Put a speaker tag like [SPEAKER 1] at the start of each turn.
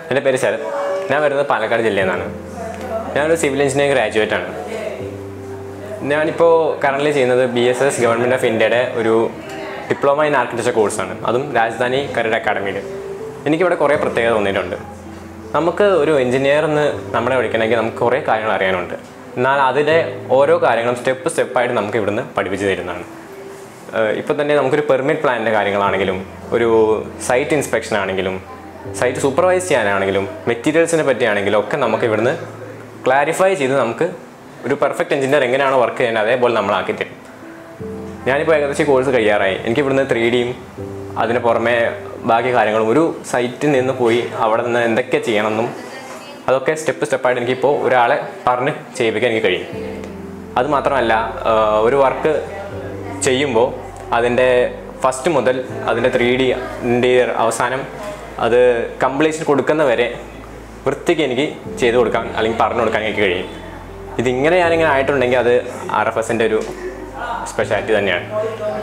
[SPEAKER 1] എൻ്റെ പേര് ശരത് ഞാൻ വരുന്നത് പാലക്കാട് ജില്ലയിൽ നിന്നാണ് ഞാനൊരു സിവിൽ എഞ്ചിനീയറിംഗ് ഗ്രാജുവേറ്റ് ആണ് ഞാനിപ്പോൾ കറൻ്റ് ചെയ്യുന്നത് B S S government of ഇന്ത്യയുടെ ഒരു ഡിപ്ലോമ ഇൻ ആർക്കിടെക്ചർ കോഴ്സാണ് അതും രാജധാനി കരട് അക്കാഡമിയിൽ എനിക്കിവിടെ കുറേ പ്രത്യേകത തോന്നിയിട്ടുണ്ട് നമുക്ക് ഒരു എഞ്ചിനീയർ എന്ന് നമ്മളെ വിളിക്കണമെങ്കിൽ നമുക്ക് കുറേ കാര്യങ്ങൾ അറിയാനുണ്ട് എന്നാൽ അതിലെ ഓരോ കാര്യങ്ങളും സ്റ്റെപ്പ് സ്റ്റെപ്പായിട്ട് നമുക്ക് ഇവിടുന്ന് പഠിപ്പിച്ചു തരുന്നതാണ് ഇപ്പോൾ തന്നെ നമുക്കൊരു പെർമിറ്റ് പ്ലാനിൻ്റെ കാര്യങ്ങളാണെങ്കിലും ഒരു സൈറ്റ് ഇൻസ്പെക്ഷൻ ആണെങ്കിലും സൈറ്റ് സൂപ്പർവൈസ് ചെയ്യാനാണെങ്കിലും മെറ്റീരിയൽസിനെ പറ്റിയാണെങ്കിലും ഒക്കെ നമുക്ക് ഇവിടുന്ന് ക്ലാരിഫൈ ചെയ്ത് നമുക്ക് ഒരു പെർഫെക്റ്റ് എഞ്ചിനീയർ എങ്ങനെയാണോ വർക്ക് ചെയ്യുന്നത് അതേപോലെ നമ്മളാക്കി തരും ഞാനിപ്പോൾ ഏകദേശം ഈ കോഴ്സ് കഴിയാറായി എനിക്ക് ഇവിടുന്ന് ത്രീ ഡിയും അതിന് പുറമെ ബാക്കി കാര്യങ്ങളും ഒരു സൈറ്റിൽ നിന്ന് പോയി അവിടെ നിന്ന് എന്തൊക്കെ ചെയ്യണമെന്നും അതൊക്കെ സ്റ്റെപ്പ് സ്റ്റെപ്പായിട്ട് എനിക്കിപ്പോൾ ഒരാളെ പറഞ്ഞ് ചെയ്യിപ്പിക്കാൻ എനിക്ക് കഴിയും അത് മാത്രമല്ല ആഹ് ഒരു വർക്ക് ചെയ്യുമ്പോൾ അതിൻ്റെ ഫസ്റ്റ് മുതൽ അതിൻ്റെ ത്രീ ഡി ഇൻറ്റീരിയർ അവസാനം അത് കംപ്ലീഷൻ കൊടുക്കുന്ന വരെ വൃത്തിക്ക് എനിക്ക് ചെയ്തു കൊടുക്കാൻ അല്ലെങ്കിൽ പറഞ്ഞു കൊടുക്കാൻ എനിക്ക് കഴിയും ഇതിങ്ങനെ ഞാനിങ്ങനെ ആയിട്ടുണ്ടെങ്കിൽ അത് ആർ എഫ് എസിൻ്റെ ഒരു സ്പെഷ്യാലിറ്റി തന്നെയാണ്